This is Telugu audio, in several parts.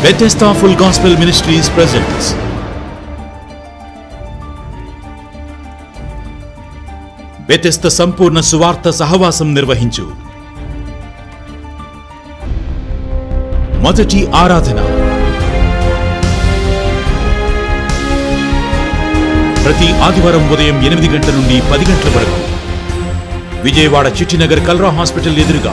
Bethesda Full Gospel Ministries presents Bethesda సంపూర్ణ సువార్త సహవాసం నిర్వహించు మొదటి ఆరాధన ప్రతి ఆదివారం ఉదయం ఎనిమిది గంటల నుండి పది గంటల వరకు విజయవాడ చిట్టినగర్ కల్రా హాస్పిటల్ ఎదురుగా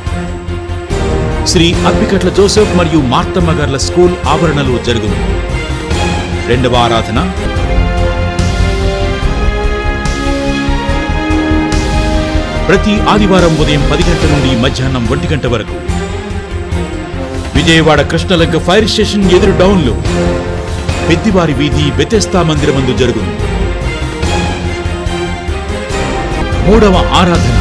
శ్రీ అప్పికట్ల జోసెఫ్ మరియు మార్తమ్మ గార్ల స్కూల్ ఆవరణలో జరుగును రెండవ ఆరాధన ప్రతి ఆదివారం ఉదయం పది గంటల నుండి మధ్యాహ్నం ఒంటి గంట వరకు విజయవాడ కృష్ణలంక ఫైర్ స్టేషన్ ఎదురు డౌన్లో పెద్దివారి వీధి బెతెస్తా మందిరమందు జరుగును మూడవ ఆరాధన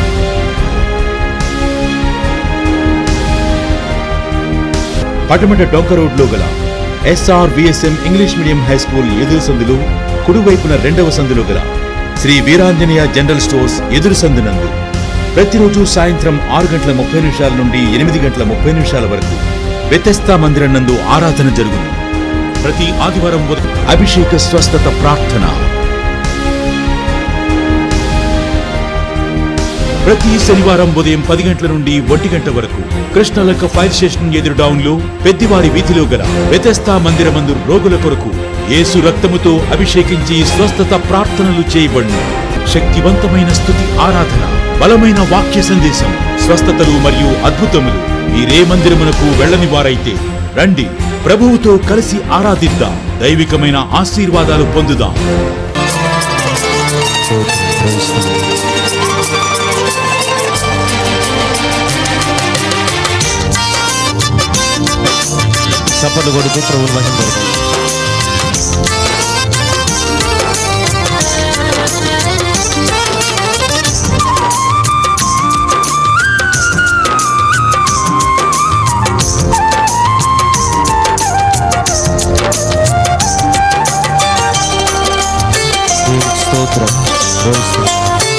పటమట డొంక రోడ్లో గల SR VSM English medium high school ఎదురు సందులు కుడివైపున రెండవ సందులో గల శ్రీ వీరాంజనేయ జనరల్ స్టోర్స్ ఎదురు సందునందు ప్రతిరోజు సాయంత్రం ఆరు గంటల ముప్పై నిమిషాల నుండి ఎనిమిది గంటల ముప్పై నిమిషాల వరకు వ్యతస్థా మందిరం నందు ఆరాధన జరుగును ప్రతి ఆదివారం ఉదయం అభిషేక స్వస్థత ప్రార్థన ప్రతి శనివారం ఉదయం పది గంటల నుండి ఒంటి గంట వరకు కృష్ణలంక ఫైర్ స్టేషన్ ఎదురు డౌన్ లో పెద్దివారి వీధిలో గల వ్యతస్థా మందిరమందు రోగుల కొరకు యేసు రక్తముతో అభిషేకించి స్వస్థత ప్రార్థనలు చేయబడును శక్తివంతమైన స్థుతి ఆరాధన బలమైన వాక్య సందేశం స్వస్థతలు మరియు అద్భుతములు మీరే మందిరమునకు వెళ్ళని వారైతే రండి ప్రభువుతో కలిసి ఆరాధిద్దాం దైవికమైన ఆశీర్వాదాలు పొందుదాం చప్పట్లు కొడుతూ ప్రభుని మహిమ స్తోత్రం స్తోత్రం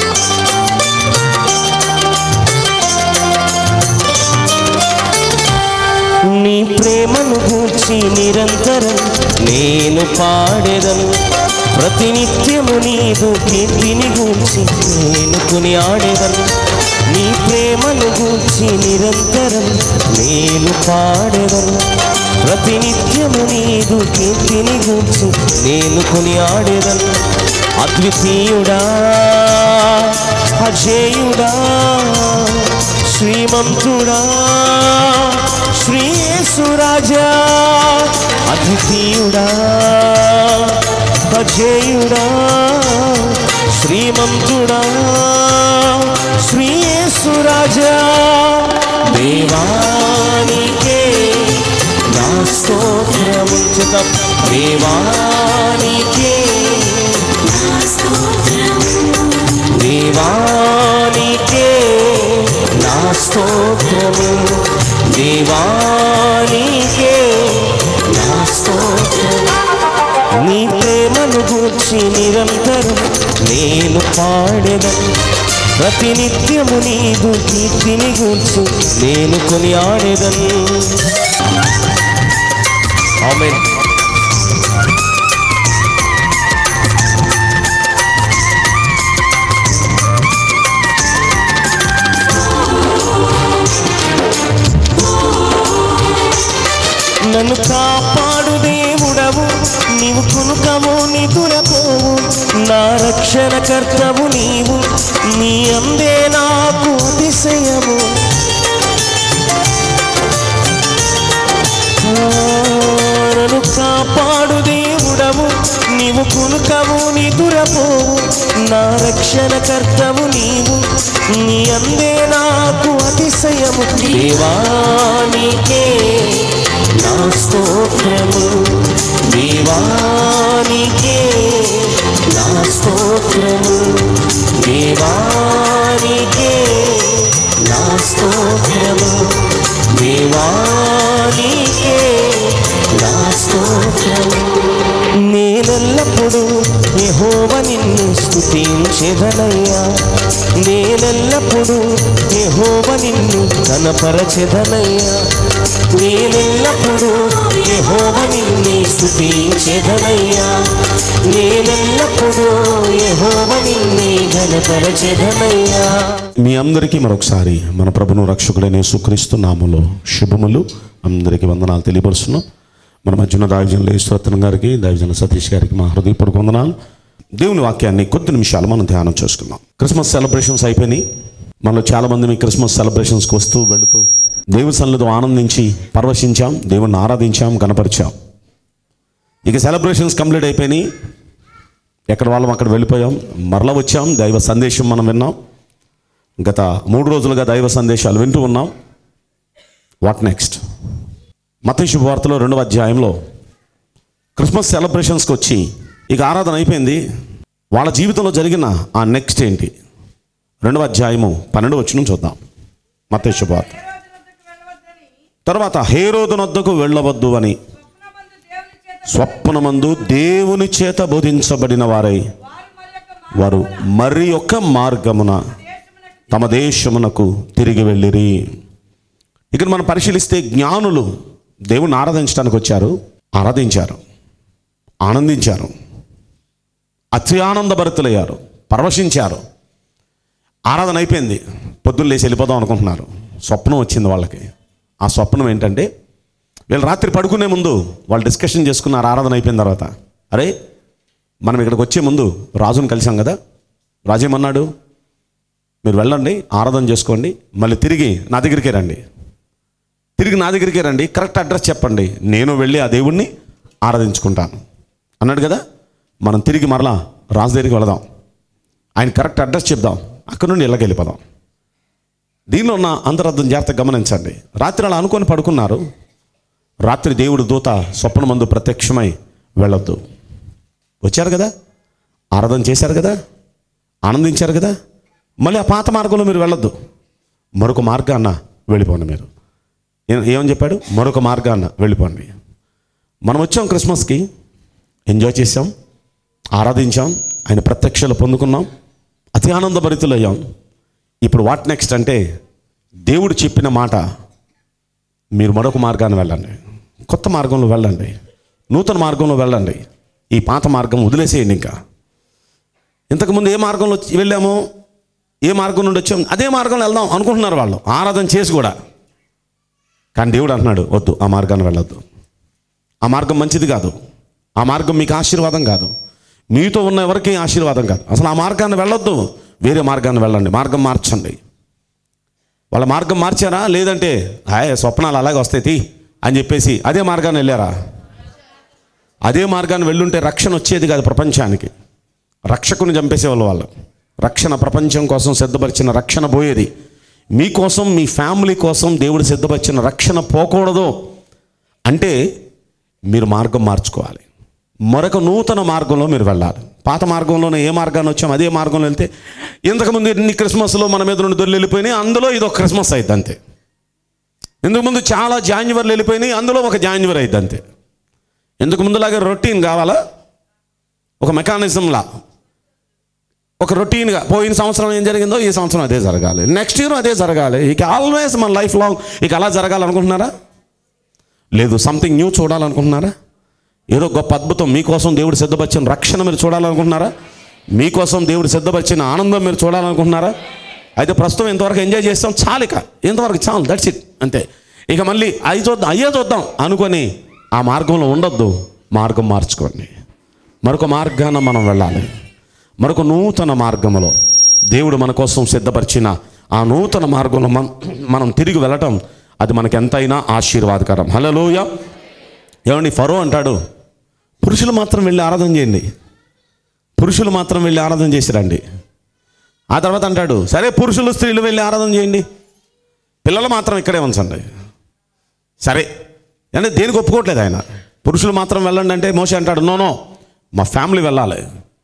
నీ ప్రేమను గూర్చి నిరంతరం నేను పాడేదను ప్రతినిత్యము నీదు కీర్తిని గూర్చి నేను కొని ఆడేదను నీ ప్రేమను గూర్చి నిరంతరం నేను పాడేదను ప్రతినిత్యము నీదు కీర్తిని గూర్చి నేను కొని ఆడేదను అద్వితీయుడా అజేయుడా శ్రీమంతుడా శ్రీయేసురాజా అద్వితీయుడా అజేయుడా శ్రీమంతుడా శ్రీయేసురాజా దేవానికే నా స్తోత్రముంచుతాం దేవానికే దేవానికే నా స్తోత్రము దేవానికే నా స్తోత్రము నీ ప్రేమను గూర్చి నిరంతరం నేను పాడేదను ప్రతినిత్యము నీదు కీర్తిని గూర్చి నేను కొని ఆడేదను ఆమెన్ నన్ను కాపాడు దేవుడవు నీవు కునుకము నిదురపోవు నా రక్షణ కర్తవు నీవు నీ అందే నాకు అతిశయము ఆ, నన్ను కాపాడు దేవుడవు నీవు కునుకము నిదురపోవు నా రక్షణ కర్తవు నీవు నీ అందే నాకు అతిశయము దేవానికే నా స్తోత్రము దేవానికే నా స్తోత్రము దేవానికే నా స్తోత్రము దేవానికే నా స్తోత్రము నేను నేనెల్లప్పుడు యెహోవ నిన్ను స్తుతించెదనయ్యా నేనెల్లప్పుడు యెహోవ నిన్ను కనపరచెదనయ్యా నేనెల్లప్పుడు యెహోవ నిన్ను స్తుతించెదనయ్యా నేనెల్లప్పుడు యెహోవ నిన్ను కనపరచెదనయ్యా మీ అందరికీ మరొకసారి మన ప్రభును రక్షకుడైన యేసుక్రీస్తు నామములో శుభములు అందరికీ వందనాలు తెలియపరుస్తున్నాం మన మధ్యన దావిజనులు ఈశ్వరత్న గారికి దావిజన సతీష్ గారికి మా హృదయపూర్వక వందనాలు దేవుని వాక్యాన్ని కొద్ది నిమిషాలు మనం ధ్యానం చేసుకుందాం క్రిస్మస్ సెలబ్రేషన్స్ అయిపోయినాయి మనలో చాలా మంది మీ క్రిస్మస్ సెలబ్రేషన్స్కి వస్తూ వెళుతూ దేవుని సన్నిధిలో ఆనందించి పరవశించాం దేవుణ్ణి ఆరాధించాం గణపరిచాం ఇక సెలబ్రేషన్స్ కంప్లీట్ అయిపోయినాయి ఎక్కడ వాళ్ళం అక్కడ వెళ్ళిపోయాం మరలా వచ్చాం దైవ సందేశం మనం విన్నాం గత మూడు రోజులుగా దైవ సందేశాలు వింటూ ఉన్నాం వాట్ నెక్స్ట్ మత శుభవార్తలో రెండవ అధ్యాయంలో క్రిస్మస్ సెలబ్రేషన్స్కి వచ్చి ఇక ఆరాధన అయిపోయింది వాళ్ళ జీవితంలో జరిగిన ఆ నెక్స్ట్ ఏంటి రెండవ అధ్యాయము పన్నెండు వచ్చిన చూద్దాం మత శుభవార్త తర్వాత హేరోదునొద్దకు వెళ్ళవద్దు అని స్వప్నమందు దేవుని చేత బోధించబడిన వారై వారు మరి యొక్క మార్గమున తమ దేశమునకు తిరిగి వెళ్ళిరి ఇక్కడ మనం పరిశీలిస్తే జ్ఞానులు దేవుని ఆరాధించడానికి వచ్చారు ఆరాధించారు ఆనందించారు అతి ఆనందభరితులయ్యారు పరవశించారు ఆరాధన అయిపోయింది పొద్దున్న లేచి వెళ్ళిపోదాం అనుకుంటున్నారు స్వప్నం వచ్చింది వాళ్ళకి ఆ స్వప్నం ఏంటంటే వీళ్ళు రాత్రి పడుకునే ముందు వాళ్ళు డిస్కషన్ చేసుకున్నారు ఆరాధన అయిపోయిన తర్వాత అరే మనం ఇక్కడికి వచ్చే ముందు రాజుని కలిసాం కదా రాజు ఏమన్నాడు మీరు వెళ్ళండి ఆరాధన చేసుకోండి మళ్ళీ తిరిగి నా దగ్గరికే రండి తిరిగి నా దగ్గరికే రండి కరెక్ట్ అడ్రస్ చెప్పండి నేను వెళ్ళి ఆ దేవుణ్ణి ఆరాధించుకుంటాను అన్నాడు కదా మనం తిరిగి మరలా రాజు దగ్గరికి వెళదాం ఆయన కరెక్ట్ అడ్రస్ చెప్దాం అక్కడ నుండి ఇళ్ళకి వెళ్ళిపోదాం దీనిలో ఉన్న అంతరార్థం జాగ్రత్తగా గమనించండి రాత్రి అలా అనుకొని పడుకున్నారు రాత్రి దేవుడు దూత స్వప్నమందు ప్రత్యక్షమై వెళ్ళొద్దు వచ్చారు కదా ఆరాధన చేశారు కదా ఆనందించారు కదా మళ్ళీ ఆ పాత మార్గంలో మీరు వెళ్ళొద్దు మరొక మార్గాన్న వెళ్ళిపోండి మీరు ఏ- ఏమని చెప్పాడు మరొక మార్గాన్న వెళ్ళిపోండి మనం వచ్చాం క్రిస్మస్కి ఎంజాయ్ చేసాం ఆరాధించాం ఆయన ప్రత్యక్షలు పొందుకున్నాం అతి ఆనందభరితులయ్యాం ఇప్పుడు వాట్ నెక్స్ట్ అంటే దేవుడు చెప్పిన మాట మీరు మరొక మార్గాన్ని వెళ్ళండి కొత్త మార్గంలో వెళ్ళండి నూతన మార్గంలో వెళ్ళండి ఈ పాత మార్గం వదిలేసేయండి ఇంకా ఇంతకుముందు ఏ మార్గంలో వచ్చి- వెళ్ళామో ఏ మార్గం నుండి వచ్చాం అదే మార్గంలో వెళ్దాం అనుకుంటున్నారు వాళ్ళు ఆరాధన చేసి కూడా కానీ దేవుడు అంటున్నాడు వద్దు ఆ మార్గాన్ని వెళ్ళొద్దు ఆ మార్గం మంచిది కాదు ఆ మార్గం మీకు ఆశీర్వాదం కాదు మీతో ఉన్న ఎవరికి ఆశీర్వాదం కాదు అసలు ఆ మార్గాన్ని వెళ్ళొద్దు వేరే మార్గాన్ని వెళ్ళండి మార్గం మార్చండి వాళ్ళ మార్గం మార్చారా లేదంటే హాయ్ స్వప్నాలు అలాగే వస్తాయి తీ అని చెప్పేసి అదే మార్గాన్ని వెళ్ళారా అదే మార్గాన్ని వెళ్ళుంటే రక్షణ వచ్చేది కాదు ప్రపంచానికి రక్షకుని చంపేసేవాళ్ళు వాళ్ళు రక్షణ ప్రపంచం కోసం సిద్ధపరిచిన రక్షణ పోయేది మీకోసం మీ ఫ్యామిలీ కోసం దేవుడు సిద్ధపరిచిన రక్షణ పోకూడదు అంటే మీరు మార్గం మార్చుకోవాలి మరొక నూతన మార్గంలో మీరు వెళ్ళాలి పాత మార్గంలోనే ఏ మార్గాన్ని వచ్చాం అదే మార్గంలో వెళ్తే ఇంతకుముందు ఎన్ని క్రిస్మస్లో మన మీద నుండి దొల్లి వెళ్ళిపోయినాయి అందులో ఇది ఒక క్రిస్మస్ అయింది అంతే ఇంతకుముందు చాలా జాన్యువరిలు వెళ్ళిపోయినాయి అందులో ఒక జాన్యువరి అయింది అంతే ఇంతకు ముందులాగా రొటీన్ కావాలా ఒక మెకానిజంలా ఒక రొటీన్గా పోయిన సంవత్సరం ఏం జరిగిందో ఈ సంవత్సరం అదే జరగాలి నెక్స్ట్ ఇయర్ అదే జరగాలి ఇక ఆల్వేస్ మన లైఫ్ లాంగ్ ఇక అలా జరగాలనుకుంటున్నారా లేదు సంథింగ్ న్యూ చూడాలనుకుంటున్నారా ఏదో గొప్ప అద్భుతం మీకోసం దేవుడు సిద్ధపరిచిన రక్షణ మీరు చూడాలనుకుంటున్నారా మీకోసం దేవుడు సిద్ధపరిచిన ఆనందం మీరు చూడాలనుకుంటున్నారా అయితే ప్రస్తుతం ఇంతవరకు ఎంజాయ్ చేస్తాం చాలు ఇక ఇంతవరకు చాలు దట్స్ ఇట్ అంతే ఇక మళ్ళీ అవి చూద్దాం అయ్యే చూద్దాం అనుకొని ఆ మార్గంలో ఉండొద్దు మార్గం మార్చుకోండి మరొక మార్గాన మనం వెళ్ళాలి మరొక నూతన మార్గంలో దేవుడు మన కోసం సిద్ధపరిచిన ఆ నూతన మార్గంలో మనం మనం తిరిగి వెళ్ళటం అది మనకి ఎంతైనా ఆశీర్వాదకరం హలోయ ఏమండి ఫరో అంటాడు పురుషులు మాత్రం వెళ్ళి ఆరాధన చేయండి పురుషులు మాత్రం వెళ్ళి ఆరాధన చేసి రండి ఆ తర్వాత అంటాడు సరే పురుషులు స్త్రీలు వెళ్ళి ఆరాధన చేయండి పిల్లలు మాత్రం ఇక్కడే ఉంచండి సరే అంటే దేనికి ఒప్పుకోవట్లేదు ఆయన పురుషులు మాత్రం వెళ్ళండి అంటే మోసే అంటాడు నో నో మా ఫ్యామిలీ వెళ్ళాలి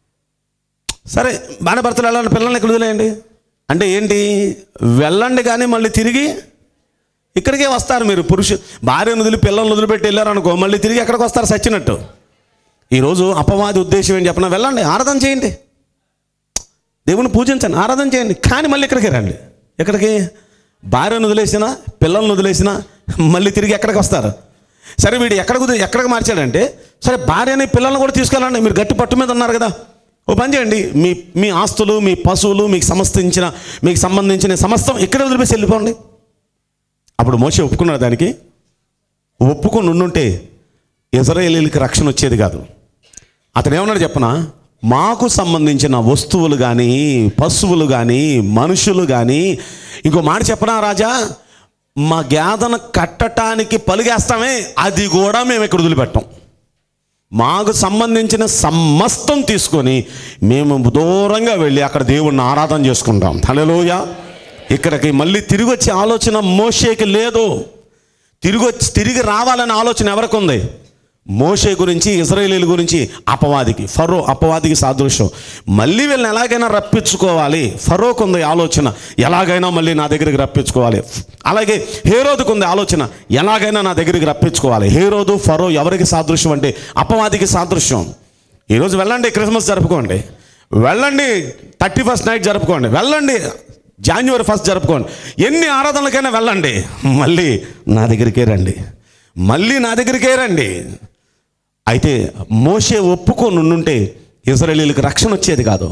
సరే బాగానే భర్తలు వెళ్ళండి పిల్లల్ని ఇక్కడ వదిలేయండి అంటే ఏంటి వెళ్ళండి కానీ మళ్ళీ తిరిగి ఇక్కడికే వస్తారు మీరు పురుషు భార్యను వదిలి పిల్లల్ని వదిలిపెట్టి వెళ్ళారనుకో మళ్ళీ తిరిగి ఎక్కడికి వస్తారు సచ్చినట్టు ఈరోజు అపవాది ఉద్దేశం ఏంటి చెప్పిన వెళ్ళండి ఆరాధన చేయండి దేవుని పూజించండి ఆరాధన చేయండి కానీ మళ్ళీ ఇక్కడికి రండి ఎక్కడికి భార్యను వదిలేసిన పిల్లల్ని వదిలేసిన మళ్ళీ తిరిగి ఎక్కడికి వస్తారు సరే వీడు ఎక్కడికి వదిలి- ఎక్కడికి మార్చాడంటే సరే భార్యని పిల్లల్ని కూడా తీసుకెళ్ళండి మీరు గట్టి పట్టు మీద ఉన్నారు కదా ఓ పని చేయండి మీ మీ ఆస్తులు మీ పశువులు మీకు సమస్తించిన మీకు సంబంధించిన సమస్తం ఇక్కడ వదిలిపేసి వెళ్ళిపోండి అప్పుడు మోసే ఒప్పుకున్నాడు దానికి ఒప్పుకొని ఉండుంటే ఇజ్రాయేలీలకి రక్షణ వచ్చేది కాదు అతను ఏమన్నాడు చెప్పనా మాకు సంబంధించిన వస్తువులు కానీ పశువులు కానీ మనుషులు కానీ ఇంకో మాట చెప్పనా రాజా మా గేదను కట్టటానికి పలిగేస్తామే అది కూడా మేము ఇక్కడ వదిలిపెట్టాం మాకు సంబంధించిన సమస్తం తీసుకొని మేము దూరంగా వెళ్ళి అక్కడ దేవుణ్ణి ఆరాధన చేసుకుంటాం హలోయ ఇక్కడికి మళ్ళీ తిరిగి వచ్చే ఆలోచన మోషేకి లేదు తిరిగి వచ్చి తిరిగి రావాలనే ఆలోచన ఎవరికి ఉంది మోషే గురించి ఇజ్రాయేలీల గురించి అపవాదికి ఫరో అపవాదికి సాదృశ్యం మళ్ళీ వీళ్ళని ఎలాగైనా రప్పించుకోవాలి ఫరోకు ఉంది ఆలోచన ఎలాగైనా మళ్ళీ నా దగ్గరికి రప్పించుకోవాలి అలాగే హేరోదుకు ఉంది ఆలోచన ఎలాగైనా నా దగ్గరికి రప్పించుకోవాలి హేరోదు ఫరో ఎవరికి సాదృశ్యం అంటే అపవాదికి సాదృశ్యం ఈరోజు వెళ్ళండి క్రిస్మస్ జరుపుకోండి వెళ్ళండి థర్టీ ఫస్ట్ నైట్ జరుపుకోండి వెళ్ళండి జాన్యువరి ఫస్ట్ జరుపుకోండి ఎన్ని ఆరాధనలకైనా వెళ్ళండి మళ్ళీ నా దగ్గరికే రండి మళ్ళీ నా దగ్గరికే రండి అయితే మోషే ఒప్పుకొని ఉండుంటే ఇజ్రాయేలీలకు రక్షణ వచ్చేది కాదు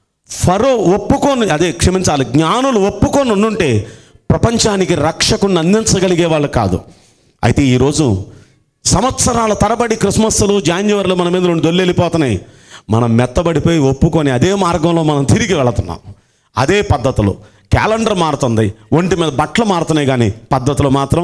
ఫరో ఒప్పుకొని అదే క్షమించాలి జ్ఞానులు ఒప్పుకొని ఉండుంటే ప్రపంచానికి రక్షకుని అందించగలిగే వాళ్ళు కాదు అయితే ఈరోజు సంవత్సరాల తరబడి క్రిస్మస్లు జాన్యువరిలో మన మీద నుండి దొల్లెళ్ళిపోతున్నాయి మనం మెత్తబడిపోయి ఒప్పుకొని అదే మార్గంలో మనం తిరిగి వెళుతున్నాం అదే పద్ధతులు క్యాలెండర్ మారుతుంది ఒంటి మీద బట్టలు మారుతున్నాయి కానీ పద్ధతులు మాత్రం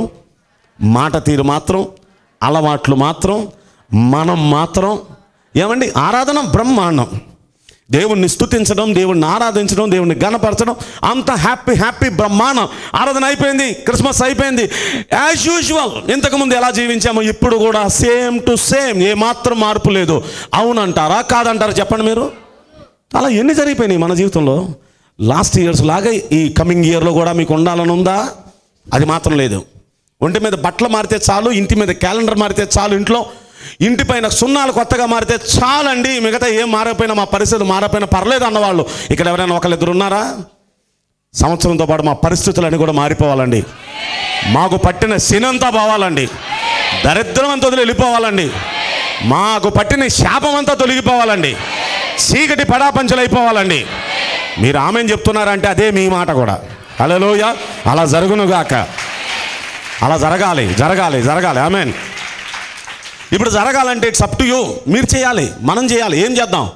మాట తీరు మాత్రం అలవాట్లు మాత్రం మనం మాత్రం ఏమండి ఆరాధన బ్రహ్మాండం దేవుణ్ణి స్తుతించడం దేవుణ్ణి ఆరాధించడం దేవుణ్ణి గణపరచడం అంత హ్యాపీ హ్యాపీ బ్రహ్మాండం ఆరాధన అయిపోయింది క్రిస్మస్ అయిపోయింది యాజ్ యూజువల్ ఇంతకుముందు ఎలా జీవించామో ఇప్పుడు కూడా సేమ్ టు సేమ్ ఏ మాత్రం మార్పు లేదు అవునంటారా కాదంటారా చెప్పండి మీరు అలా ఎన్ని జరిగిపోయినాయి మన జీవితంలో లాస్ట్ ఇయర్స్ లాగా ఈ కమింగ్ ఇయర్లో కూడా మీకు ఉండాలని ఉందా అది మాత్రం లేదు ఒంటి మీద బట్టలు మారితే చాలు ఇంటి మీద క్యాలెండర్ మారితే చాలు ఇంట్లో ఇంటి పైన సున్నాలు కొత్తగా మారితే చాలండి మిగతా ఏం మారకపోయినా మా పరిస్థితులు మారకపోయినా పర్లేదు అన్నవాళ్ళు ఇక్కడ ఎవరైనా ఒకళ్ళిద్దరు ఉన్నారా సంవత్సరంతో పాటు మా పరిస్థితులన్నీ కూడా మారిపోవాలండి మాకు పట్టిన శనంతా పోవాలండి దరిద్రం అంతా వదిలి వెళ్ళిపోవాలండి మాకు పట్టిన శాపం అంతా తొలగిపోవాలండి చీకటి పడాపంచలు అయిపోవాలండి మీరు ఆమెను చెప్తున్నారంటే అదే మీ మాట కూడా హలోయ అలా జరుగునుగాక అలా జరగాలి జరగాలి జరగాలి ఆమెన్ ఇప్పుడు జరగాలంటే ఇట్స్ అప్ టు యూ మీరు చేయాలి మనం చేయాలి ఏం చేద్దాం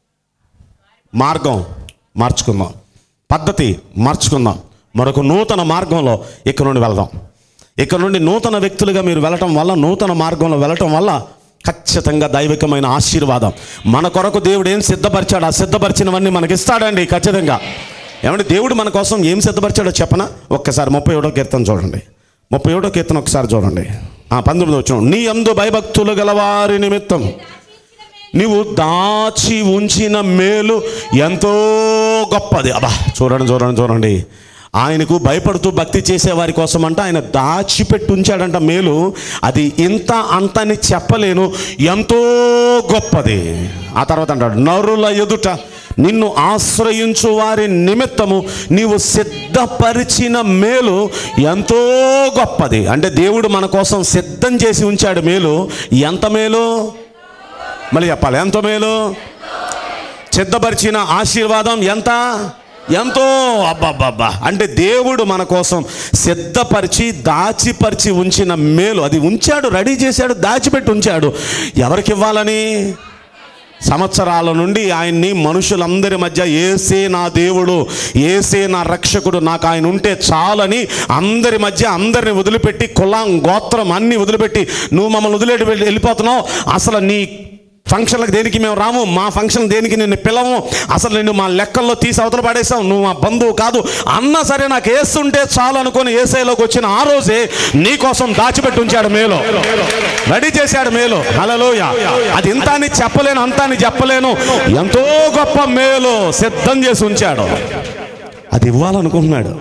మార్గం మార్చుకుందాం పద్ధతి మార్చుకుందాం మరొక నూతన మార్గంలో ఇక్కడ నుండి వెళ్దాం ఇక్కడ నుండి నూతన వ్యక్తులుగా మీరు వెళ్ళటం వల్ల నూతన మార్గంలో వెళ్ళటం వల్ల ఖచ్చితంగా దైవికమైన ఆశీర్వాదం మన కొరకు దేవుడు ఏం సిద్ధపరిచాడు ఆ సిద్ధపరిచినవన్నీ మనకి ఇస్తాడండి ఖచ్చితంగా ఏమంటే దేవుడు మన కోసం ఏం సిద్ధపరిచాడో చెప్పనా ఒక్కసారి ముప్పై ఏడో కీర్తన చూడండి ముప్పై ఏడో కీర్తన ఒకసారి చూడండి ఆ పంతొమ్మిది వచ్చిన నీ అందు భయభక్తులు గలవారి నిమిత్తం నీవు దాచి ఉంచిన మేలు ఎంతో గొప్పది అబ్బా చూడండి చూడండి చూడండి ఆయనకు భయపడుతూ భక్తి చేసే వారి కోసం అంట ఆయన దాచిపెట్టి ఉంచాడంట మేలు అది ఇంత అంత అని చెప్పలేను ఎంతో గొప్పది ఆ తర్వాత అంటాడు నరుల ఎదుట నిన్ను ఆశ్రయించు వారి నిమిత్తము నీవు సిద్ధపరిచిన మేలు ఎంతో గొప్పది అంటే దేవుడు మన కోసం సిద్ధం చేసి ఉంచాడు మేలు ఎంత మేలు మళ్ళీ చెప్పాలి ఎంత మేలు సిద్ధపరిచిన ఆశీర్వాదం ఎంత ఎంతో అబ్బాబ్బా అంటే దేవుడు మన కోసం సిద్ధపరిచి దాచిపరిచి ఉంచిన మేలు అది ఉంచాడు రెడీ చేశాడు దాచిపెట్టి ఉంచాడు ఎవరికి ఇవ్వాలని సంవత్సరాల నుండి ఆయన్ని మనుషులందరి మధ్య ఏసే నా దేవుడు ఏసే నా రక్షకుడు నాకు ఆయన ఉంటే చాలని అందరి మధ్య అందరిని వదిలిపెట్టి కులం గోత్రం అన్ని వదిలిపెట్టి నువ్వు మమ్మల్ని వదిలేటి వెళ్ళి వెళ్ళిపోతున్నావు అసలు నీ ఫంక్షన్లకు దేనికి మేము రాము మా ఫంక్షన్ దేనికి నిన్ను పిలవము అసలు నిన్ను మా లెక్కల్లో తీసి అవతల పడేసావు నువ్వు మా బంధువు కాదు అన్నా సరే నాకు వేస్తుంటే చాలు అనుకొని ఏసైలోకి వచ్చిన ఆ రోజే నీ కోసం దాచిపెట్టి ఉంచాడు మేలో రెడీ చేశాడు మేలు హలలోయ అది ఇంత అని చెప్పలేను అంత అని చెప్పలేను ఎంతో గొప్ప మేలు సిద్ధం చేసి ఉంచాడు అది ఇవ్వాలనుకుంటున్నాడు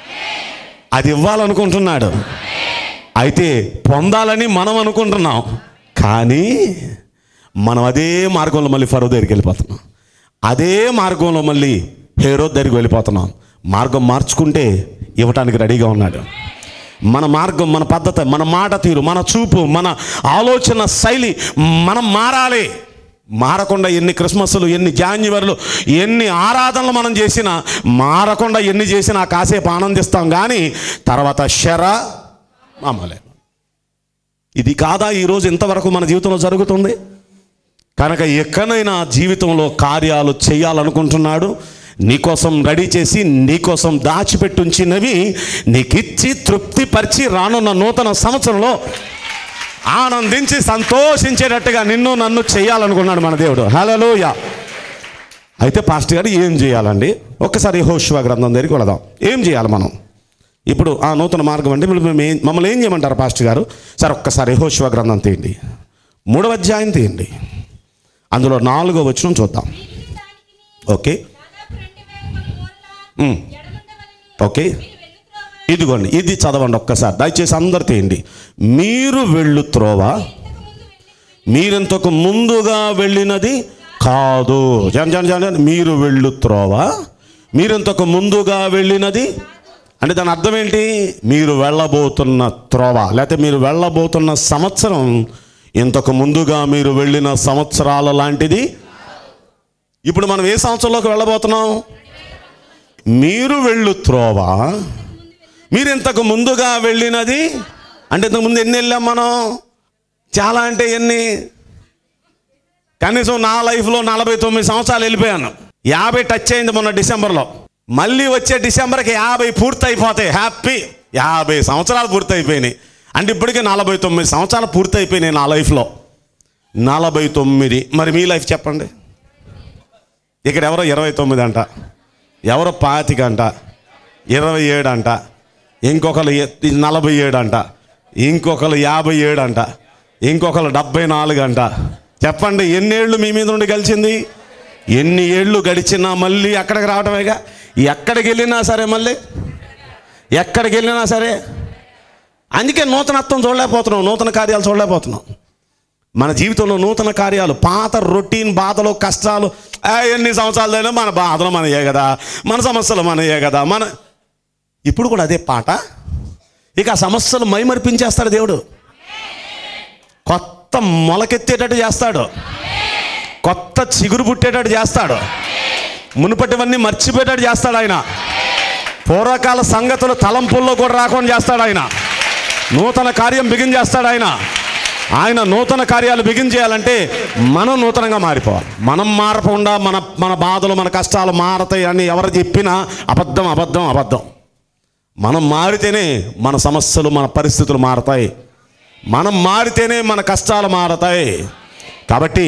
అది ఇవ్వాలనుకుంటున్నాడు అయితే పొందాలని మనం అనుకుంటున్నాం కానీ మనం అదే మార్గంలో మళ్ళీ ఫరో దగ్గరికి వెళ్ళిపోతున్నాం అదే మార్గంలో మళ్ళీ హేరో దగ్గరికి వెళ్ళిపోతున్నాం మార్గం మార్చుకుంటే ఇవ్వటానికి రెడీగా ఉన్నాడు మన మార్గం మన పద్ధతి మన మాట తీరు మన చూపు మన ఆలోచన శైలి మనం మారాలి మారకుండా ఎన్ని క్రిస్మస్లు ఎన్ని జాన్యువరిలు ఎన్ని ఆరాధనలు మనం చేసినా మారకుండా ఎన్ని చేసినా కాసేపు ఆనందిస్తాం కానీ తర్వాత శర మామలే ఇది కాదా ఈరోజు ఇంతవరకు మన జీవితంలో జరుగుతుంది కనుక ఎక్కడైనా జీవితంలో కార్యాలు చేయాలనుకుంటున్నాడు నీకోసం రెడీ చేసి నీకోసం దాచిపెట్టుంచినవి నీకిచ్చి తృప్తిపరిచి రానున్న నూతన సంవత్సరంలో ఆనందించి సంతోషించేటట్టుగా నిన్ను నన్ను చేయాలనుకున్నాడు మన దేవుడు హలోయ అయితే పాస్టర్ గారు ఏం చేయాలండి ఒక్కసారి హోష్వా గ్రంథం దగ్గరికి వెళదాం ఏం చేయాలి మనం ఇప్పుడు ఆ నూతన మార్గం అంటే ఇప్పుడు మేము ఏం- మమ్మల్ని ఏం చేయమంటారు పాస్టర్ గారు సార్ ఒక్కసారి హోష్వా గ్రంథం తీయండి మూడవ అధ్యాయం తీయండి అందులో నాలుగో వచనం చూద్దాం ఓకే ఉమ్. ఓకే ఇదిగోండి ఇది చదవండి ఒక్కసారి దయచేసి అందరు తీయండి మీరు వెళ్ళు త్రోవ మీరింతకు ముందుగా వెళ్ళినది కాదు జన్ జన్ జన్ జన్. మీరు వెళ్ళు త్రోవ మీరింతకు ముందుగా వెళ్ళినది అంటే దాని అర్థం ఏంటి మీరు వెళ్ళబోతున్న త్రోవ లేకపోతే మీరు వెళ్ళబోతున్న సంవత్సరం ఇంతకు ముందుగా మీరు వెళ్ళిన సంవత్సరాల లాంటిది ఇప్పుడు మనం ఏ సంవత్సరంలోకి వెళ్ళబోతున్నాం మీరు వెళ్ళు త్రోవ మీరు ఇంతకు ముందుగా వెళ్ళినది అంటే ఇంతకు ముందు ఎన్ని వెళ్ళాం మనం చాలా అంటే ఎన్ని కనీసం నా లైఫ్లో నలభై తొమ్మిది సంవత్సరాలు వెళ్ళిపోయాను యాభై టచ్ అయింది మొన్న డిసెంబర్లో మళ్ళీ వచ్చే డిసెంబర్కి యాభై పూర్తి అయిపోతాయి హ్యాపీ యాభై సంవత్సరాలు పూర్తి అయిపోయినాయి అంటే ఇప్పటికి నలభై తొమ్మిది సంవత్సరాలు పూర్తి అయిపోయినాయి నా లైఫ్లో నలభై తొమ్మిది మరి మీ లైఫ్ చెప్పండి ఇక్కడ ఎవరో ఇరవై తొమ్మిది అంట ఎవరో పాతిక అంట ఇరవై ఏడు అంట ఇంకొకరు ఎ- నలభై ఏడు అంట ఇంకొకరు యాభై ఏడు అంట ఇంకొకరు డెబ్బై నాలుగు అంట చెప్పండి ఎన్నేళ్ళు మీ మీద నుండి గెలిచింది ఎన్ని ఏళ్ళు గడిచినా మళ్ళీ అక్కడికి రావటమేగా ఎక్కడికి వెళ్ళినా సరే మళ్ళీ ఎక్కడికి వెళ్ళినా సరే అందుకే నూతనత్వం చూడలేకపోతున్నాం నూతన కార్యాలు చూడలేకపోతున్నాం మన జీవితంలో నూతన కార్యాలు పాత రొటీన్ బాధలు కష్టాలు ఆ, ఎన్ని సంవత్సరాలైనా మన బాధలు మనయే కదా మన సమస్యలు మనయే కదా మన ఇప్పుడు కూడా అదే పాట ఇక ఆ సమస్యలు మైమరిపించేస్తాడు దేవుడు కొత్త మొలకెత్తేటట్టు చేస్తాడు కొత్త చిగురు పుట్టేటట్టు చేస్తాడు మునుపటివన్నీ మర్చిపోయేటట్టు చేస్తాడు ఆయన పూర్వకాల సంగతులు తలంపుల్లో కూడా రాకుండా చేస్తాడు ఆయన నూతన కార్యం బిగిన్ చేస్తాడు ఆయన ఆయన నూతన కార్యాలు బిగిన్ చేయాలంటే మనం నూతనంగా మారిపోవాలి మనం మారకుండా మన మన బాధలు మన కష్టాలు మారతాయి అని ఎవరు చెప్పినా అబద్ధం అబద్ధం అబద్ధం మనం మారితేనే మన సమస్యలు మన పరిస్థితులు మారతాయి మనం మారితేనే మన కష్టాలు మారతాయి కాబట్టి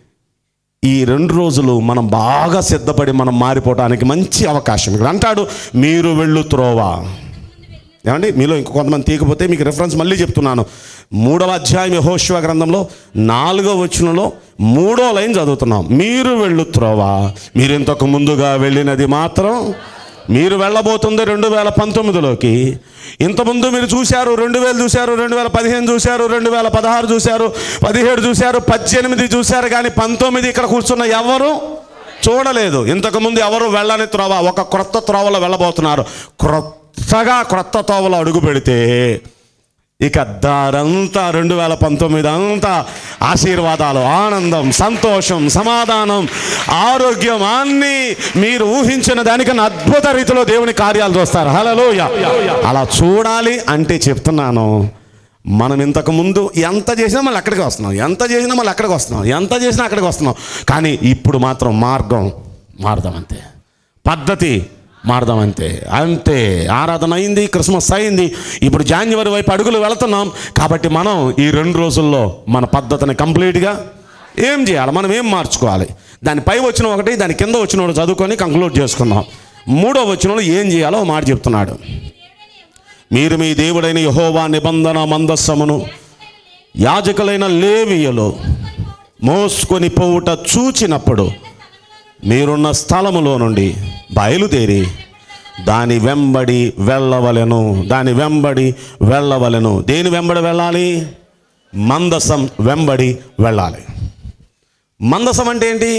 ఈ రెండు రోజులు మనం బాగా సిద్ధపడి మనం మారిపోవడానికి మంచి అవకాశం ఇక్కడ అంటాడు మీరు వెళ్ళు త్రోవా ఏమండి మీలో ఇంకో కొంతమంది తీయకపోతే మీకు రిఫరెన్స్ మళ్ళీ చెప్తున్నాను మూడవ అధ్యాయం యెహోషువ గ్రంథంలో నాలుగో వచనంలో మూడో లైన్ చదువుతున్నాం మీరు వెళ్ళు త్రోవా మీరు ఇంతకు ముందుగా వెళ్ళినది మాత్రం మీరు వెళ్ళబోతుంది రెండు వేల పంతొమ్మిదిలోకి ఇంతకుముందు మీరు చూశారు రెండు వేలు చూశారు రెండు వేల పదిహేను చూశారు రెండు వేల పదహారు చూశారు పదిహేడు చూశారు పద్దెనిమిది చూశారు కానీ పంతొమ్మిది ఇక్కడ కూర్చున్న ఎవరు చూడలేదు ఇంతకుముందు ఎవరు వెళ్ళని త్రోవ ఒక క్రొత్త త్రోవలో వెళ్ళబోతున్నారు క్రొత్తగా క్రొత్త త్రోవలో అడుగు పెడితే ఇక దారంతా రెండు వేల పంతొమ్మిది అంతా ఆశీర్వాదాలు ఆనందం సంతోషం సమాధానం ఆరోగ్యం అన్నీ మీరు ఊహించిన దానికన్నా అద్భుత రీతిలో దేవుని కార్యాలు చూస్తారు హలోయ అలా చూడాలి అంటే చెప్తున్నాను మనం ఇంతకు ముందు ఎంత చేసినా మళ్ళీ అక్కడికి వస్తున్నాం ఎంత చేసినా మళ్ళీ అక్కడికి వస్తున్నాం ఎంత చేసినా అక్కడికి వస్తున్నాం కానీ ఇప్పుడు మాత్రం మార్గం మారదాం అంతే పద్ధతి మారదాం అంతే అంతే ఆరాధన అయింది క్రిస్మస్ అయింది ఇప్పుడు జాన్యువరి వైపు అడుగులు వెళుతున్నాం కాబట్టి మనం ఈ రెండు రోజుల్లో మన పద్ధతిని కంప్లీట్గా ఏం చేయాలి మనం ఏం మార్చుకోవాలి దాని పై వచ్చిన ఒకటి దాని కింద వచ్చిన ఒకటి చదువుకొని కంక్లూడ్ చేసుకుందాం మూడో వచ్చిన వాళ్ళు ఏం చేయాలో ఓ మాట చెప్తున్నాడు మీరు మీ దేవుడైన యహోవా నిబంధన మందస్సమును యాజకులైన లేవియలు మోసుకొని పోవుట చూచినప్పుడు మీరున్న స్థలములో నుండి బయలుదేరి దాని వెంబడి వెళ్ళవలెను దాని వెంబడి వెళ్ళవలెను దేని వెంబడి వెళ్ళాలి మందసం వెంబడి వెళ్ళాలి మందసం అంటే ఏంటి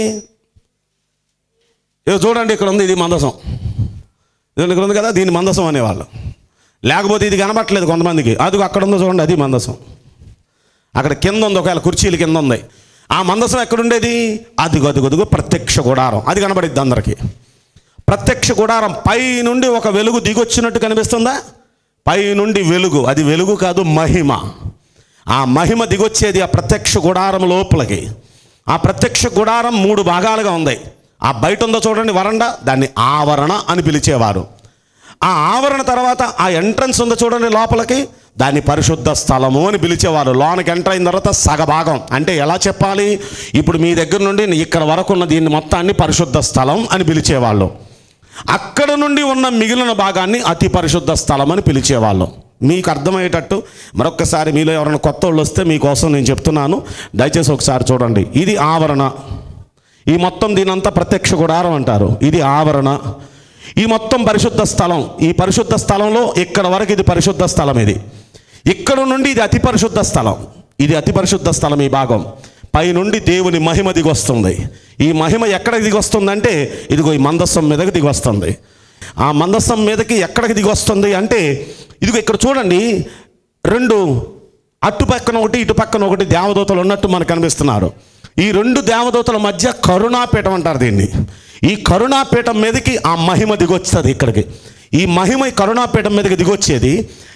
ఇదిగో చూడండి ఇక్కడ ఉంది ఇది మందసం ఇదిగో ఇక్కడ ఉంది కదా దీన్ని మందసం అనేవాళ్ళు లేకపోతే ఇది కనబట్టలేదు కొంతమందికి అది అక్కడ ఉందో చూడండి అది మందసం అక్కడ కింద ఉంది ఒకవేళ కుర్చీలు కింద ఉంది ఆ మందసం ఎక్కడ ఉండేది అదిగో అదిగో అదిగో ప్రత్యక్ష గుడారం అది కనబడిద్ది అందరికీ ప్రత్యక్ష గుడారం పై నుండి ఒక వెలుగు దిగొచ్చినట్టు కనిపిస్తుందా పై నుండి వెలుగు అది వెలుగు కాదు మహిమ ఆ మహిమ దిగొచ్చేది ఆ ప్రత్యక్ష గుడారం లోపలికి ఆ ప్రత్యక్ష గుడారం మూడు భాగాలుగా ఉంది ఆ బయట ఉందో చూడండి వరండా దాన్ని ఆవరణ అని పిలిచేవారు ఆ ఆవరణ తర్వాత ఆ ఎంట్రన్స్ ఉందో చూడండి లోపలికి దాన్ని పరిశుద్ధ స్థలము అని పిలిచేవారు లోనకి ఎంటర్ అయిన తర్వాత సగభాగం అంటే ఎలా చెప్పాలి ఇప్పుడు మీ దగ్గర నుండి ఇక్కడ వరకు ఉన్న దీన్ని మొత్తాన్ని పరిశుద్ధ స్థలం అని పిలిచేవాళ్ళు అక్కడ నుండి ఉన్న మిగిలిన భాగాన్ని అతి పరిశుద్ధ స్థలం అని పిలిచేవాళ్ళు మీకు అర్థమయ్యేటట్టు మరొకసారి మీలో ఎవరైనా కొత్త వాళ్ళు వస్తే మీకోసం నేను చెప్తున్నాను దయచేసి ఒకసారి చూడండి ఇది ఆవరణ ఈ మొత్తం దీనంతా ప్రత్యక్ష గుడారం అంటారు ఇది ఆవరణ ఈ మొత్తం పరిశుద్ధ స్థలం ఈ పరిశుద్ధ స్థలంలో ఇక్కడ వరకు ఇది పరిశుద్ధ స్థలం ఇది ఇక్కడ నుండి ఇది అతి పరిశుద్ధ స్థలం ఇది అతి పరిశుద్ధ స్థలం ఈ భాగం పై నుండి దేవుని మహిమ దిగొస్తుంది ఈ మహిమ ఎక్కడ దిగొస్తుందంటే ఇదిగో ఈ మందస్సం మీదకి దిగొస్తుంది ఆ మందస్సం మీదకి ఎక్కడికి దిగొస్తుంది అంటే ఇదిగో ఇక్కడ చూడండి రెండు అటు పక్కన ఒకటి ఇటు పక్కన ఒకటి దేవదూతలు ఉన్నట్టు మనకు కనిపిస్తున్నారు ఈ రెండు దేవదూతల మధ్య కరుణాపీఠం అంటారు దీన్ని ఈ కరుణాపీఠం మీదకి ఆ మహిమ దిగొస్తుంది ఇక్కడికి ఈ మహిమ ఈ కరుణాపీఠం మీదకి దిగొచ్చేది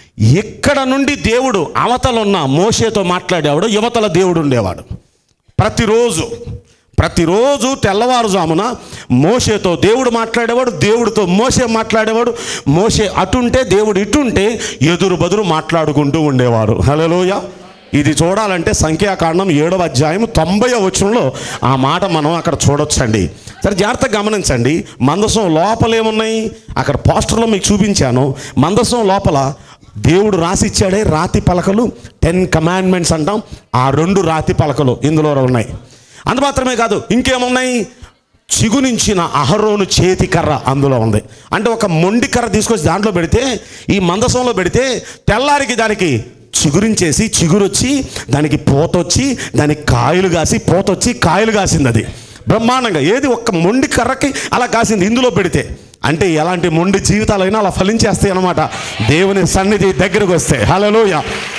ఇక్కడ నుండి దేవుడు అవతల ఉన్న మోషేతో మాట్లాడేవాడు యువతల దేవుడు ఉండేవాడు ప్రతిరోజు ప్రతిరోజు తెల్లవారుజామున మోషేతో దేవుడు మాట్లాడేవాడు దేవుడితో మోసే మాట్లాడేవాడు మోసే అటుంటే దేవుడు ఇటుంటే ఎదురు బదురు మాట్లాడుకుంటూ ఉండేవారు హలోయ ఇది చూడాలంటే సంఖ్యాకాండం ఏడవ అధ్యాయం తొంభై వచనంలో ఆ మాట మనం అక్కడ చూడొచ్చండి సరే జాగ్రత్తగా గమనించండి మందసం లోపల ఏమున్నాయి అక్కడ పోస్టర్లో మీకు చూపించాను మందసం లోపల దేవుడు రాసిచ్చాడే రాతి పలకలు టెన్ కమాండ్మెంట్స్ అంటాం ఆ రెండు రాతి పలకలు ఇందులో ఉన్నాయి అంత మాత్రమే కాదు ఇంకేమున్నాయి చిగునించిన అహరోను చేతి కర్ర అందులో ఉంది అంటే ఒక మొండి కర్ర తీసుకొచ్చి దాంట్లో పెడితే ఈ మందసంలో పెడితే తెల్లారికి దానికి చిగురించేసి చిగురొచ్చి దానికి పోతొచ్చి దానికి కాయలు కాసి పోతొచ్చి కాయలు కాసింది అది బ్రహ్మాండంగా ఏది ఒక్క మొండి కర్రకి అలా కాసింది ఇందులో పెడితే అంటే ఎలాంటి మొండి జీవితాలైనా అలా ఫలించేస్తాయి అన్నమాట దేవుని సన్నిధి దగ్గరకు వస్తే హలోయ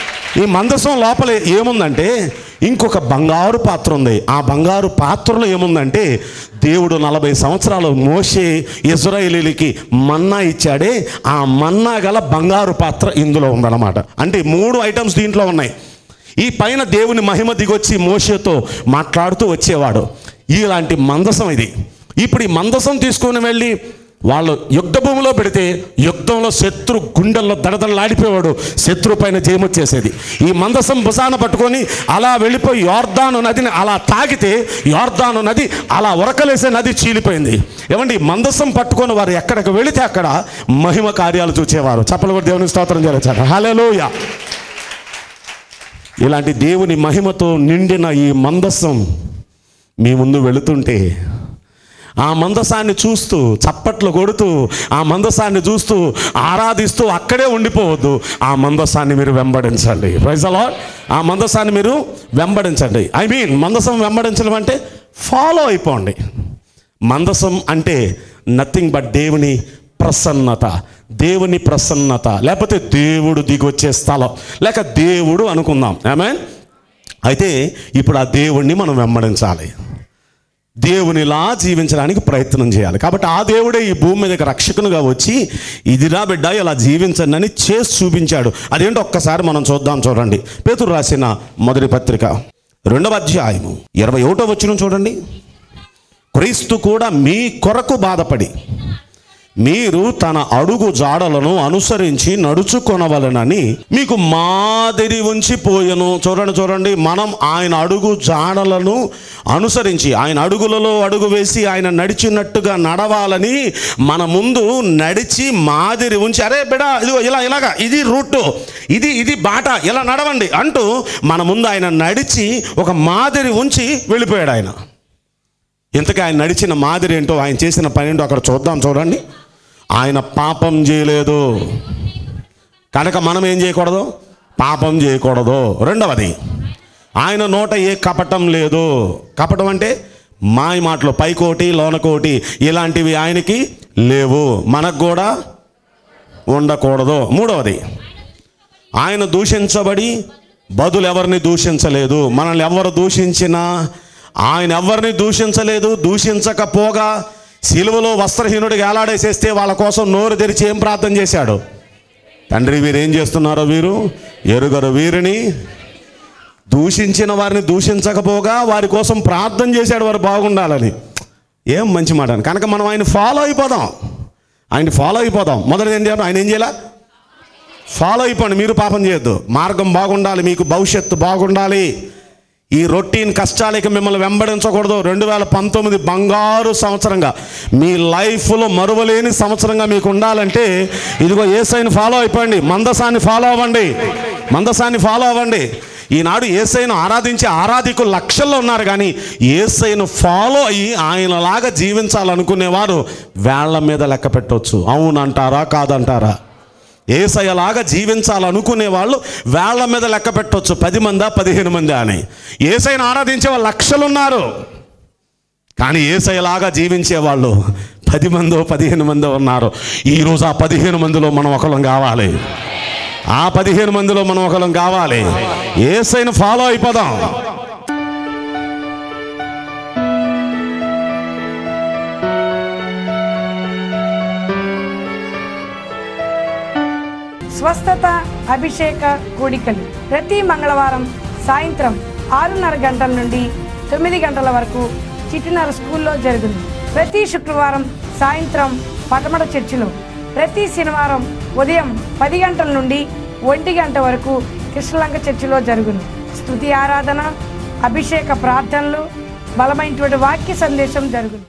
ఈ మందసం లోపల ఏముందంటే ఇంకొక బంగారు పాత్ర ఉంది ఆ బంగారు పాత్రలో ఏముందంటే దేవుడు నలభై సంవత్సరాలు మోసే ఇజ్రాయేలీలకి మన్నా ఇచ్చాడే ఆ మన్నా గల బంగారు పాత్ర ఇందులో ఉందన్నమాట అంటే మూడు ఐటమ్స్ దీంట్లో ఉన్నాయి ఈ పైన దేవుని మహిమ దిగొచ్చి మోషేతో మాట్లాడుతూ వచ్చేవాడు ఇలాంటి మందసం ఇది ఇప్పుడు ఈ మందసం తీసుకొని వెళ్ళి వాళ్ళు యుద్ధ భూమిలో పెడితే యుద్ధంలో శత్రు గుండెల్లో దడదడలాడిపోయేవాడు శత్రు పైన జయమొచ్చేసేది ఈ మందసం భుజాన పట్టుకొని అలా వెళ్ళిపోయి యోర్దాను నదిని అలా తాగితే యోర్దాను నది అలా ఉరకలేసే నది చీలిపోయింది ఏమండి మందసం పట్టుకొని వారు ఎక్కడికి వెళితే అక్కడ మహిమ కార్యాలు చూచేవారు చప్పలు కూడా దేవునికి స్తోత్రం చేయొచ్చు హలోయ ఇలాంటి దేవుని మహిమతో నిండిన ఈ మందసం మీ ముందు వెళుతుంటే ఆ మందసాన్ని చూస్తూ చప్పట్లు కొడుతూ ఆ మందసాన్ని చూస్తూ ఆరాధిస్తూ అక్కడే ఉండిపోవద్దు ఆ మందసాన్ని మీరు వెంబడించండి ప్రైజ్ అలాడ్ ఆ మందసాన్ని మీరు వెంబడించండి ఐ మీన్ మందసం వెంబడించడం అంటే ఫాలో అయిపోండి మందసం అంటే నథింగ్ బట్ దేవుని ప్రసన్నత దేవుని ప్రసన్నత లేకపోతే దేవుడు దిగొచ్చే స్థలం లేక దేవుడు అనుకుందాం ఆమె అయితే ఇప్పుడు ఆ దేవుణ్ణి మనం వెంబడించాలి దేవునిలా జీవించడానికి ప్రయత్నం చేయాలి కాబట్టి ఆ దేవుడే ఈ భూమి మీదకి రక్షకునిగా వచ్చి ఇదిరా బిడ్డ ఇలా జీవించండి అని చేసి చూపించాడు అదేంటో ఒక్కసారి మనం చూద్దాం చూడండి పేతురు రాసిన మొదటి పత్రిక రెండవ అధ్యాయము ఇరవై ఒకటో వచ్చిన చూడండి క్రీస్తు కూడా మీ కొరకు బాధపడి మీరు తన అడుగు జాడలను అనుసరించి నడుచుకొనవలనని మీకు మాదిరి ఉంచిపోయెను చూడండి చూడండి మనం ఆయన అడుగు జాడలను అనుసరించి ఆయన అడుగులలో అడుగు వేసి ఆయన నడిచినట్టుగా నడవాలని మన ముందు నడిచి మాదిరి ఉంచి అరే బిడా ఇదిగో ఇలా ఇలాగా ఇది రూట్ ఇది ఇది బాట ఇలా నడవండి అంటూ మన ముందు ఆయన నడిచి ఒక మాదిరి ఉంచి వెళ్ళిపోయాడు ఆయన ఇంతకీ ఆయన నడిచిన మాదిరి ఏంటో ఆయన చేసిన పని ఏంటో అక్కడ చూద్దాం చూడండి ఆయన పాపం చేయలేదు కనుక మనం ఏం చేయకూడదు పాపం చేయకూడదు రెండవది ఆయన నోట ఏ కపటం లేదు కపటం అంటే మాయ మాటలు పైకోటి లోనకోటి ఇలాంటివి ఆయనకి లేవు మనకు కూడా ఉండకూడదు మూడవది ఆయన దూషించబడి బదులు ఎవరిని దూషించలేదు మనల్ని ఎవరు దూషించినా ఆయన ఎవరిని దూషించలేదు దూషించకపోగా సిలువలో వస్త్రహీనుడిగా ఏలాడేసేస్తే వాళ్ళ కోసం నోరు తెరిచి ఏం ప్రార్థన చేశాడు తండ్రి వీరు ఏం చేస్తున్నారో వీరు ఎరుగరు వీరిని దూషించిన వారిని దూషించకపోగా వారి కోసం ప్రార్థన చేశాడు వారు బాగుండాలని ఏం మంచి మాట అని. కనుక మనం ఆయన ఫాలో అయిపోదాం ఆయన ఫాలో అయిపోదాం మొదటి ఏం చేయాలి ఆయన ఏం చేయాలి ఫాలో అయిపోండి మీరు పాపం చేయొద్దు మార్గం బాగుండాలి మీకు భవిష్యత్తు బాగుండాలి ఈ రొటీన్ కష్టాలకి మిమ్మల్ని వెంబడించకూడదు రెండు వేల పంతొమ్మిది బంగారు సంవత్సరంగా మీ లైఫ్లో మరువలేని సంవత్సరంగా మీకు ఉండాలంటే ఇదిగో ఏసైని ఫాలో అయిపోండి మందసాన్ని ఫాలో అవ్వండి మందసాన్ని ఫాలో అవ్వండి ఈనాడు ఏసైను ఆరాధించే ఆరాధికులు లక్షల్లో ఉన్నారు కానీ ఏసైను ఫాలో అయ్యి ఆయనలాగా జీవించాలనుకునేవారు వేళ్ల మీద లెక్క పెట్టవచ్చు అవునంటారా కాదంటారా ఏసయ్యలాగా జీవించాలనుకునే వాళ్ళు వేళ్ల మీద లెక్క పెట్టవచ్చు పది మందా పదిహేను మంది అని ఏసైని ఆరాధించే వాళ్ళు లక్షలు ఉన్నారు కానీ ఏసయ్యలాగా జీవించే వాళ్ళు పది మందో పదిహేను మందో ఉన్నారు ఈరోజు ఆ పదిహేను మందిలో మనం ఒకళ్ళం కావాలి ఆ పదిహేను మందిలో మనం ఒకళ్ళం కావాలి ఏసైను ఫాలో అయిపోదాం స్వస్థత అభిషేక కూడికలు ప్రతి మంగళవారం సాయంత్రం ఆరున్నర గంటల నుండి తొమ్మిది గంటల వరకు చిట్టినర స్కూల్లో జరుగును ప్రతి శుక్రవారం సాయంత్రం పటమట చర్చిలో ప్రతి శనివారం ఉదయం పది గంటల నుండి ఒంటి గంట వరకు కృష్ణలంక చర్చిలో జరుగును స్తుతి ఆరాధన అభిషేక ప్రార్థనలు బలమైనటువంటి వాక్య సందేశం జరుగును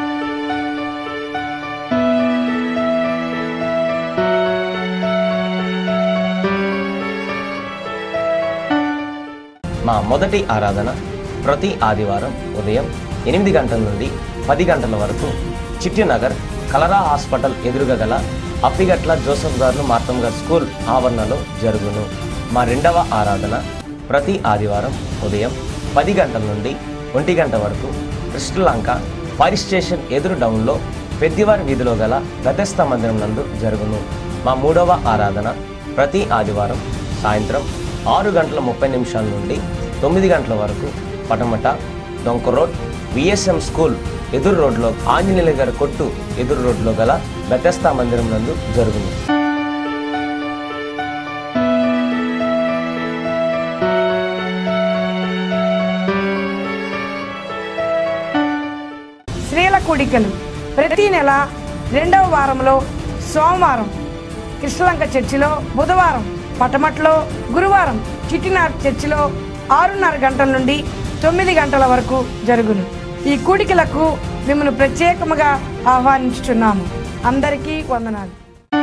మా మొదటి ఆరాధన ప్రతి ఆదివారం ఉదయం ఎనిమిది గంటల నుండి పది గంటల వరకు చిట్టినగర్ కలరా హాస్పిటల్ ఎదురుగా గల అప్పిగట్ల జోసఫ్ గారు మార్తమ్ గారు స్కూల్ ఆవరణలో జరుగును మా రెండవ ఆరాధన ప్రతి ఆదివారం ఉదయం పది గంటల నుండి ఒంటి గంట వరకు కృష్ణలంక ఫైర్ స్టేషన్ ఎదురు డౌన్లో పెద్దివారి వీధిలో గల గతస్థ మందిరం నందు జరుగును మా మూడవ ఆరాధన ప్రతి ఆదివారం సాయంత్రం ఆరు గంటల ముప్పై నిమిషాల నుండి తొమ్మిది గంటల వరకు పటమట డొంక రోడ్ విఎస్ఎం స్కూల్ ఎదురు రోడ్లో ఆంజనేయుల గారి కొట్టు ఎదురు రోడ్లో గల బెతస్తా మందిరం నందు జరుగును స్త్రీల కూడికలు ప్రతి నెల రెండవ వారంలో సోమవారం కృష్ణలంక చర్చిలో బుధవారం పటమట్లో గురువారం చిట్టినార్ చర్చిలో ఆరున్నర గంటల నుండి తొమ్మిది గంటల వరకు జరుగును ఈ కూడికలకు మిమ్మల్ని ప్రత్యేకముగా ఆహ్వానించుచున్నాము అందరికీ వందనాలు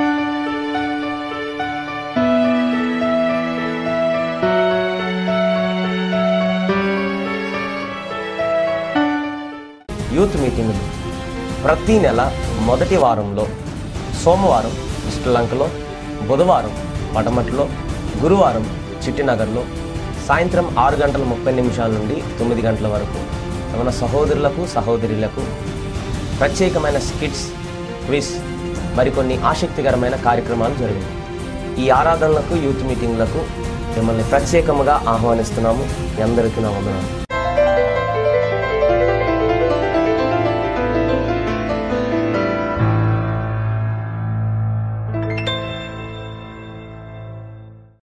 యూత్ మీటింగులు ప్రతి నెల మొదటి వారంలో సోమవారం శ్రీలంకలో బుధవారం పటమట్లో గురువారం చిట్టినగర్లో సాయంత్రం ఆరు గంటల ముప్పై నిమిషాల నుండి తొమ్మిది గంటల వరకు మన సహోదరులకు సహోదరులకు ప్రత్యేకమైన స్కిట్స్ క్విజ్ మరికొన్ని ఆసక్తికరమైన కార్యక్రమాలు జరిగాయి ఈ ఆరాధనలకు యూత్ మీటింగ్లకు మిమ్మల్ని ప్రత్యేకముగా ఆహ్వానిస్తున్నాము మీ అందరికీ నా వందనాలు